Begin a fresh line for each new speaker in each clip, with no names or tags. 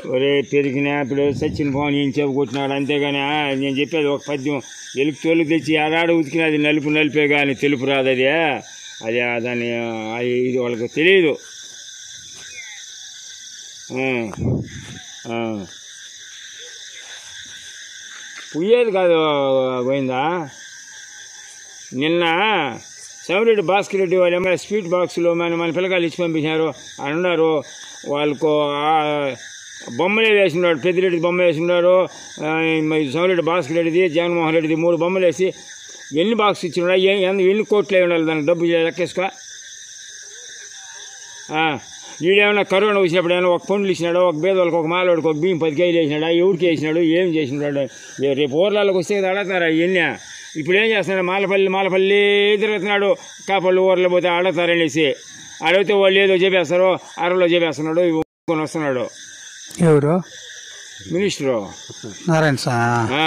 ఒరే పెరిగిన ఇప్పుడు సచిన్ భవన్ ఏం చెప్పు కొట్టినాడు అంతేగాని ఆ, నేను చెప్పేది ఒక పద్యం ఎలుగు తోలు తెచ్చి ఆడాడ ఉతికిన అది నలుపు నలిపే కానీ తెలుపు రాదు అది అది ఆ దాని ఆ, ఇది వాళ్ళకి తెలియదు ఆ, ఆ. పుయ్యేది కాదు పోయిందా నిన్న సమిరెడ్డి భాస్కర్ రెడ్డి వాళ్ళు ఏమైనా స్వీట్ బాక్స్లో మన మన పిల్లకాయలు ఇచ్చి పంపించారు అని ఉన్నారు వాళ్ళకు ఆ బొమ్మలే వేసినాడు పెద్దిరెడ్డి బొమ్మ వేసినారు ఆ, మరి సమిరెడ్డి భాస్కర్ రెడ్డిది జగన్మోహన్ రెడ్డిది మూడు బొమ్మలు వేసి ఎన్ని బాక్స్ ఇచ్చినాడు ఏ- ఎన్ని ఎన్ని కోట్లు అయి ఉండాలి దానికి డబ్బు లెక్కేసుకో ఆ, వీడేమన్నా కరోనా వచ్చినప్పుడు ఏమైనా ఒక పండ్లు ఇచ్చినాడు ఒక బేదోళ్ళకి ఒక మాలోడికి ఒక బియ్యం పది కేజీలు వేసినాడు ఎవరికి వేసినాడు ఏం చేసినాడు ఏ- రేపు ఊర్లలోకి వస్తే కదా అడుగుతారా ఇవన్నీ ఇప్పుడు ఏం చేస్తున్నాడు మాలపల్లి మాలపల్లి తిరుగుతున్నాడు కాపల్లి ఊర్లో పోతే అడుగుతారనేసి అడిగితే వాళ్ళు ఏదో చెప్పేస్తారు అరలో చెప్పేస్తున్నాడు ఇవి కొని వస్తున్నాడు
ఎవరు
మినిస్టరు
నారాయణ సా
ఆ.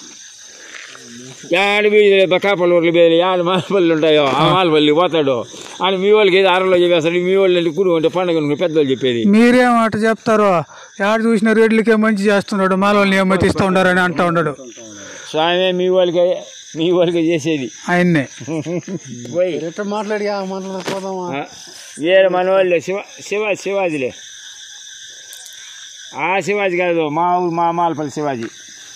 యాడ బీది కాపల్లి ఊర్లు బీది యాడ మాలపల్లి ఉంటాయో ఆ మాలపల్లి పోతాడు అని మీ వాళ్ళకి ఏదో అరలో చెప్పేస్తాడు మీ వాళ్ళు కుడు అంటే పండుగ అనుకుని పెద్దవాళ్ళు చెప్పేది
మీరేం అటు చెప్తారు యాడ చూసిన రెడ్లకే మంచి చేస్తున్నాడు మాలల్ని ఏమో తీస్తూ ఉండారని అంటూ ఉన్నాడు
స్వామి మీ వాళ్ళకి మీ వాళ్ళకి చేసేది
ఆయన్నే
పోయి
ఎట్లా మాట్లాడి మాట్లాడుకోదామా
ఆ, వేరే మన వాళ్ళే శివ శివ శివాజీలే ఆ శివాజీ కాదు మా ఊరు మా మాలపల్లి శివాజీ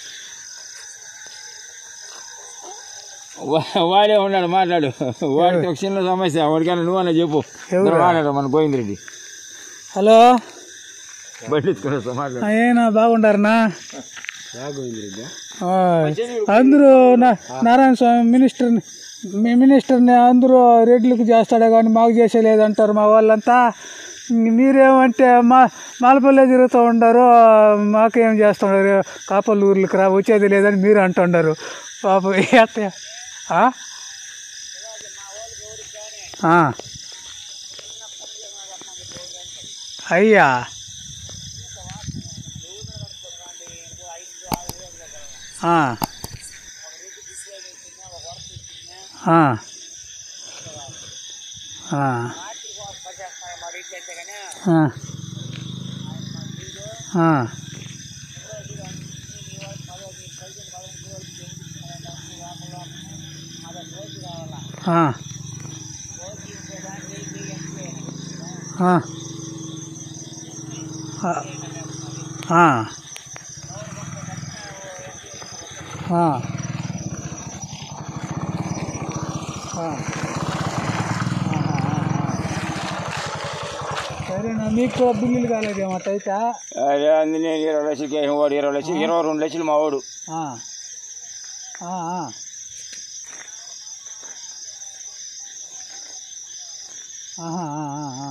వా- వాడే ఉన్నాడు మాట్లాడు వాడికి ఒక చిన్న సమస్య వాడికన్నా నువ్వన్నా చెప్పు
ఎవరు?
మాట్లాడు మన గోవిందరెడ్డి
హలో
బండి ఎత్తుకొని వస్తా మాట్లాడు
ఏనా బాగుండారనా
గోవిందరెడ్డి
ఆ, అందరూ నా- నారాయణ స్వామి మినిస్టర్ని మీ మినిస్టర్ని అందరూ రెడ్లకు చేస్తాడే కానీ మాకు చేసేలేదు అంటారు మా వాళ్ళంతా ఇంక మీరేమంటే మా మాలపల్లె తిరుగుతూ ఉండరు మాకేం చేస్తుండారు కాపల్లి ఊర్లకు రా వచ్చేది లేదని మీరు అంటుండారు పాప ఎట్ట ఆ? ఆ. అయ్యా ఆ. ఆ. ఆ. ఆ. ఆ. ఆ. ఆ. ఆ. ఆ. ఆ. ఆ. సరేనా మీకు కూడా బిల్లులు కాలేదేమో అయితే
అదే అందు నేను ఇరవై లక్షలకి వేసిన వాడు ఇరవై లక్షలు ఇరవై రెండు లక్షలు మా వాడు
ఆ. ఆ, ఆ. ఆహా, ఆ, ఆ,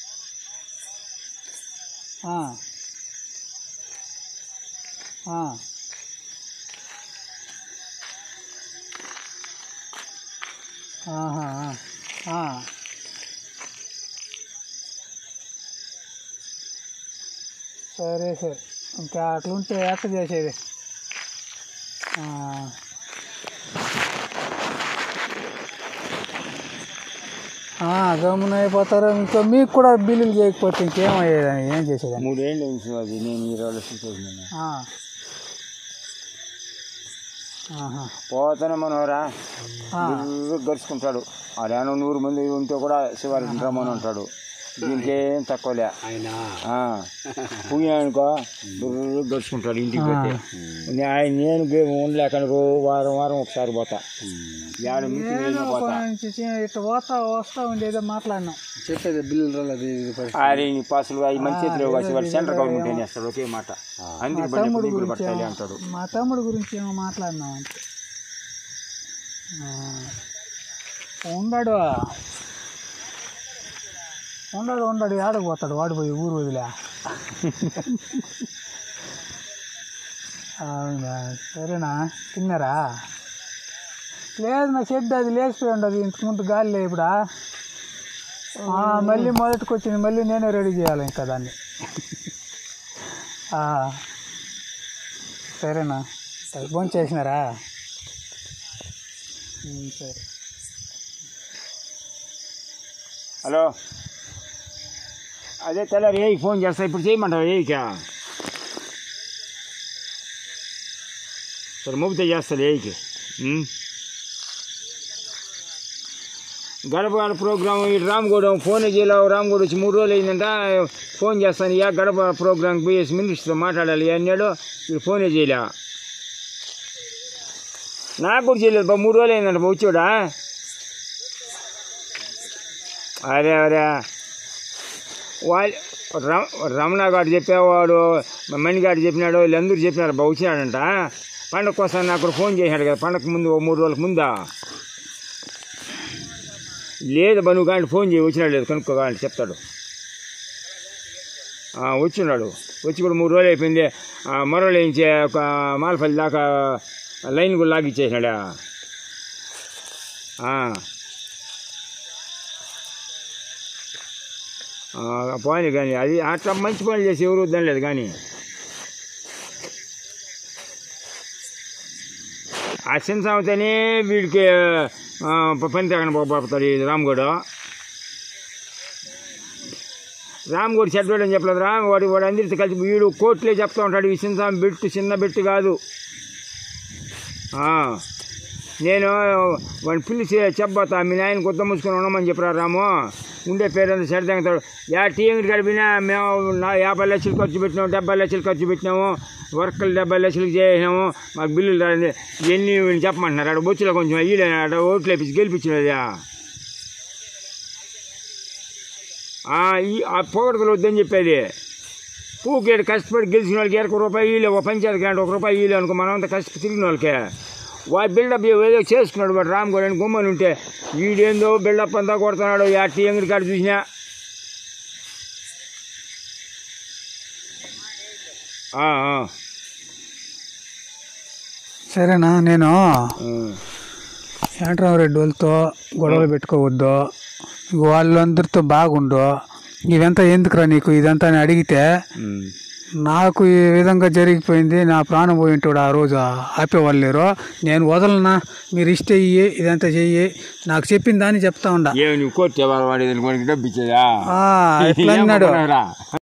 ఆ. ఆ. ఆ. ఆహా, ఆ. ఆ. సరే సరే ఇంకా అట్లుంటే ఎట్ట చేసేది ఆ. ఆ, గమ్మున అయిపోతారు ఇంకా మీకు కూడా బిల్లులు చేయకపోతే ఇంకేమయ్యేదని ఏం చేసేదని
మూడేళ్ళు అయింది అది నేను ఇరవై లక్షలు చేసినాను
ఆ. ఆహా.
పోతానే మనవరా
ఆ.
గడుచుకుంటాడు ఆడేమో నూరు మంది ఉంటే కూడా శివారెడ్డి రమ్మని ఉంటాడు దీనికి ఏం తక్కువలే ఆ. పుయ్యానుకో గడుచుకుంటాడు ఇంటికి పోతే నే- ఆయన నేను గే- ఉండలేక రో వారం వారం ఒకసారి పోతా ఏడ మీకు నేను పోతా
కొంచెం చి- ఇట్లా పోతా వస్తా ఉండేదో మాట్లాడినాం చెప్పేది బిల్లులు రాలేదు
అరే నీ పాసులు అవి మంచి చేతిలో కాసి వాడు సెంట్రల్ గవర్నమెంట్ ఏం చేస్తాడు ఒకే మాట అందుకే బండి ఎప్పుడు ఇప్పుడు పట్టాలి అంటాడు
మా తమ్ముడు గురించి ఏమో మాట్లాడినాం అంతే ఆ. ఉండడు ఉండడు ఉండడు ఆడకు పోతాడు వాడు పోయి ఊరు వదిలే అవునా సరేనా తిన్నారా లేదు నా షెడ్ అది లేచిపోయి ఉండదు ఇంతకుముందు గాలి లే ఇప్పుడా ఆ, మళ్ళీ మొదటికి వచ్చింది మళ్ళీ నేనే రెడీ చేయాలి ఇంకా దాన్ని ఆ. సరేనా సరే భోజనం చేసినారా ఉమ్, సరే
హలో అదే తెల్లారి ఏ ఫోన్ చేస్తా ఇప్పుడు చేయమంటావు ఏకా సరే మోపితే చేస్తాడు ఏకి ఉం? గడప గడప ప్రోగ్రామ్ ఇటు రామగూడెం ఫోన్ చేయలేవు రామగూడ వచ్చి మూడు రోజులు అయిందంట ఫోన్ చేస్తాను యా గడప ప్రోగ్రామ్ పోయేసి మినిస్టర్తో మాట్లాడాలి అన్నాడు వీడు ఫోనే చేయలే నాకు కూడా చేయలేదు బా మూడు రోజులు అయిందంట బా వచ్చాడా అరే అరే వాళ్ళు రమ రమణ గారు చెప్పేవాడు మణిగారు చెప్పినాడు వీళ్ళందరూ చెప్పినారు బా వచ్చినాడంట పండగ కోసం నాకు కూడా ఫోన్ చేశాడు కదా పండగ ముందు ఓ మూడు రోజులకు ముందా లేదు బా నువ్వు కానీ ఫోన్ చేయి వచ్చినాడు లేదు కనుక్కో కానీ చెప్తాడు ఆ, వచ్చిన్నాడు వచ్చి కూడా మూడు రోజులు అయిపోయింది ఆ, మరోళ్ళు వేయించే ఒక మాలపల్లి దాకా లైన్ కూడా లాగిచ్చేసినాడా ఆ. ఆ, పోనీ కానీ అది అట్లా మంచి పనులు చేసి ఎవరు వద్దనలేదు కానీ ఆ చిన్న సామెతనే వీడికి ఆ, పని తగ్గన పోతాడు ఈ రామ్గౌడ్ రామ్గౌడ్ చెడ్డోడు అని చెప్పలేదు రామ్ వాడు వాడు అందరితో కలిసి వీడు కోర్టులే చెప్తా ఉంటాడు ఈ చిన్న సామె బెట్టు చిన్న బెట్టు కాదు ఆ, నేను వాడిని పిలిచి చెప్పబోతా మీ నాయన కొత్త మూసుకొని ఉండమని చెప్పరా రాము ఉండే పేరు సరి తగ్గుతాడు యా టీ అంగడి గడిపినా మేము నా యాభై లక్షలు ఖర్చు పెట్టినాము డెబ్బై లక్షలు ఖర్చు పెట్టినాము వర్కలు డెబ్బై లక్షలు చేసినాము మాకు బిల్లులు రాలేదు ఎన్ని వీళ్ళు చెప్పమంటున్నారు అక్కడ బొచ్చులో కొంచెం అయ్యి అక్కడ ఓట్లు వేపించి గెలిపించినదా ఈ ఆ పోగొడకలు వద్దని చెప్పేది పూకేడు కష్టపడి గెలిచిన వాళ్ళకి ఒక రూపాయి ఇల్లు ఒక పంచాయతీ గ్రాంట్ ఒక రూపాయి ఇల్లు అనుకో మనం అంతా కష్టపడి తిరిగిన వాళ్ళకే వాడు బిల్డప్ ఏదో చేసుకున్నాడు వాడు రామ్ గోడని గుమ్మని ఉంటే వీడేందో బిల్డప్ అంతా కొడుతున్నాడు యా టీ అంగడి కాడ చూసినా ఆ, ఆ,
సరేనా నేను
ఉం.
వెంకటరామరెడ్డి వాళ్ళతో గొడవలు పెట్టుకోవద్దు ఇంక వాళ్ళందరితో బాగుండు ఇదంతా ఎందుకురా నీకు ఇదంతా అని అడిగితే
ఉం.
నాకు ఈ విధంగా జరిగిపోయింది నా ప్రాణం పోయింటాడు ఆ రోజు ఆపేవాళ్ళు లేరు నేను వదలనా మీరు ఇష్ట ఇయ్యి ఇదంతా చెయ్యి నాకు చెప్పిన దాన్ని చెప్తా ఉండా
ఏమి నువ్వు కోర్టు వాడు వాడి డబ్బు ఇచ్చేదా
ఆ, ఇట్లా అన్నాడు
ఏమనుకున్నావురా?